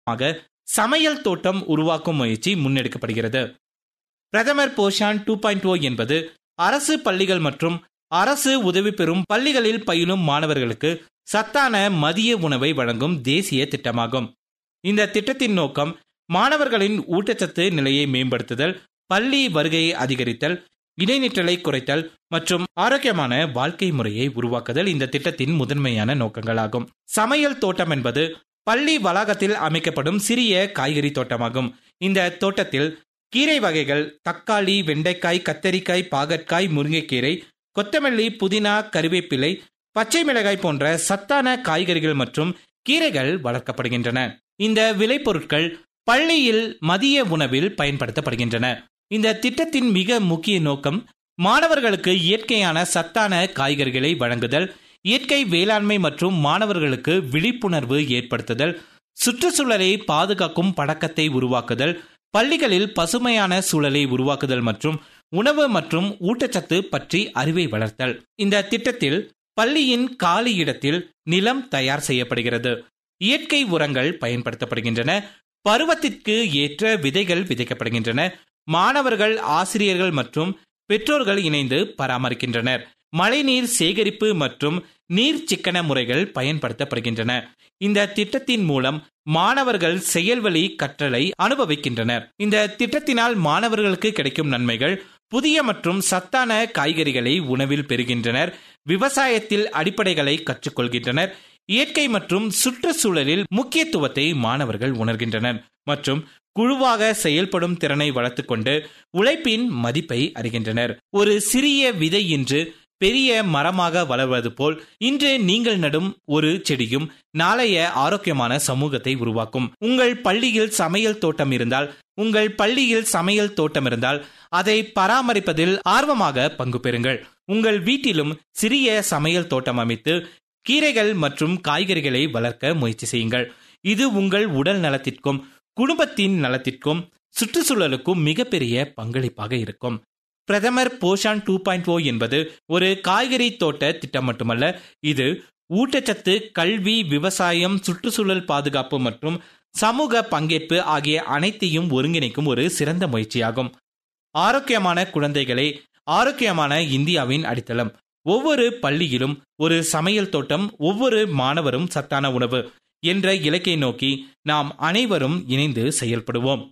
ஆக சமையல் தோட்டம் உருவாக்கும் முயற்சி முன்னெடுக்கப்படுகிறது பிரதமர் போஷான் டூ பாயிண்ட் ஓ என்பது அரசு பள்ளிகள் மற்றும் அரசு உதவி பெறும் பள்ளிகளில் பயிலும் மாணவர்களுக்கு சத்தான மதிய உணவை வழங்கும் தேசிய திட்டமாகும் இந்த திட்டத்தின் நோக்கம் மாணவர்களின் ஊட்டச்சத்து நிலையை மேம்படுத்துதல் பள்ளி வருகையை அதிகரித்தல் இடைநிற்றலை குறைத்தல் மற்றும் ஆரோக்கியமான வாழ்க்கை முறையை உருவாக்குதல் இந்த திட்டத்தின் முதன்மையான நோக்கங்களாகும் சமையல் தோட்டம் என்பது பள்ளி வளாகத்தில் அமைக்கப்படும் சிறிய காய்கறி தோட்டமாகும் இந்த தோட்டத்தில் கீரை வகைகள் தக்காளி வெண்டைக்காய் கத்தரிக்காய் பாகற்காய் முருங்கைக்கீரை கொத்தமல்லி புதினா கருவேப்பிலை பச்சை மிளகாய் போன்ற சத்தான காய்கறிகள் மற்றும் கீரைகள் வளர்க்கப்படுகின்றன இந்த விளைபொருட்கள் பள்ளியில் மதிய உணவில் பயன்படுத்தப்படுகின்றன இந்த திட்டத்தின் மிக முக்கிய நோக்கம் மாணவர்களுக்கு இயற்கையான சத்தான காய்கறிகளை வழங்குதல் இயற்கை வேளாண்மை மற்றும் மாணவர்களுக்கு விழிப்புணர்வு ஏற்படுத்துதல் சுற்றுச்சூழலை பாதுகாக்கும் பழக்கத்தை உருவாக்குதல் பள்ளிகளில் பசுமையான சூழலை உருவாக்குதல் மற்றும் உணவு மற்றும் ஊட்டச்சத்து பற்றி அறிவை வளர்த்தல் இந்த திட்டத்தில் பள்ளியின் காலி இடத்தில் நிலம் தயார் செய்யப்படுகிறது இயற்கை உரங்கள் பயன்படுத்தப்படுகின்றன பருவத்திற்கு ஏற்ற விதைகள் விதைக்கப்படுகின்றன மாணவர்கள் ஆசிரியர்கள் மற்றும் பெற்றோர்கள் இணைந்து பராமரிக்கின்றனர் மழைநீர் சேகரிப்பு மற்றும் நீர் சிக்கன முறைகள் பயன்படுத்தப்படுகின்றன இந்த திட்டத்தின் மூலம் மாணவர்கள் செயல்வழி கற்றலை அனுபவிக்கின்றனர் இந்த திட்டத்தினால் மாணவர்களுக்கு கிடைக்கும் நன்மைகள் புதிய மற்றும் சத்தான காய்கறிகளை உணவில் பெறுகின்றனர் விவசாயத்தில் அடிப்படைகளை கற்றுக்கொள்கின்றனர் இயற்கை மற்றும் சுற்றுச்சூழலில் முக்கியத்துவத்தை மாணவர்கள் உணர்கின்றனர் மற்றும் குழுவாக செயல்படும் திறனை வளர்த்துக்கொண்டு உழைப்பின் மதிப்பை அறிகின்றனர் ஒரு சிறிய விதை இன்று பெரிய மரமாக வளர்வது போல் இன்று நீங்கள் நடும் ஒரு செடியும் நாளைய ஆரோக்கியமான சமூகத்தை உருவாக்கும் உங்கள் பள்ளியில் சமையல் தோட்டம் இருந்தால் உங்கள் பள்ளியில் சமையல் தோட்டம் இருந்தால் அதை பராமரிப்பதில் ஆர்வமாக பங்கு பெறுங்கள் உங்கள் வீட்டிலும் சிறிய சமையல் தோட்டம் அமைத்து கீரைகள் மற்றும் காய்கறிகளை வளர்க்க முயற்சி செய்யுங்கள் இது உங்கள் உடல் நலத்திற்கும் குடும்பத்தின் நலத்திற்கும் சுற்றுச்சூழலுக்கும் மிகப்பெரிய பங்களிப்பாக இருக்கும் பிரதமர் போஷான் டூ பாயிண்ட் ஓ என்பது ஒரு காய்கறி தோட்ட திட்டம் மட்டுமல்ல இது ஊட்டச்சத்து கல்வி விவசாயம் சுற்றுச்சூழல் பாதுகாப்பு மற்றும் சமூக பங்கேற்பு ஆகிய அனைத்தையும் ஒருங்கிணைக்கும் ஒரு சிறந்த முயற்சியாகும் ஆரோக்கியமான குழந்தைகளே ஆரோக்கியமான இந்தியாவின் அடித்தளம் ஒவ்வொரு பள்ளியிலும் ஒரு சமையல் தோட்டம் ஒவ்வொரு மாணவரும் சத்தான உணவு என்ற இலக்கை நோக்கி நாம் அனைவரும் இணைந்து செயல்படுவோம்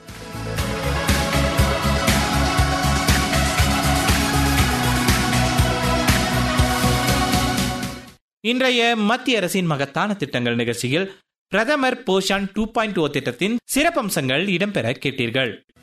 இன்றைய மத்திய அரசின் மகத்தான திட்டங்கள் நிகழ்ச்சியில் பிரதமர் போஷான் டூ பாயிண்ட் ஓ திட்டத்தின் சிறப்பம்சங்கள் இடம்பெற கேட்டீர்கள்